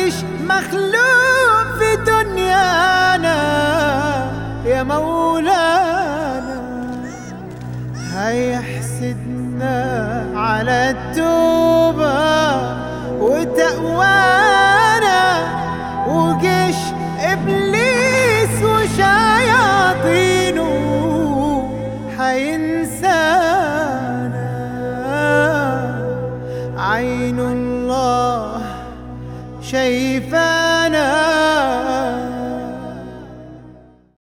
فيش مخلوق في دنيانا يا مولانا هيحسدنا على التوبة وتقوانا وجيش إبليس وشياطينه حينسانا عين الله شايفة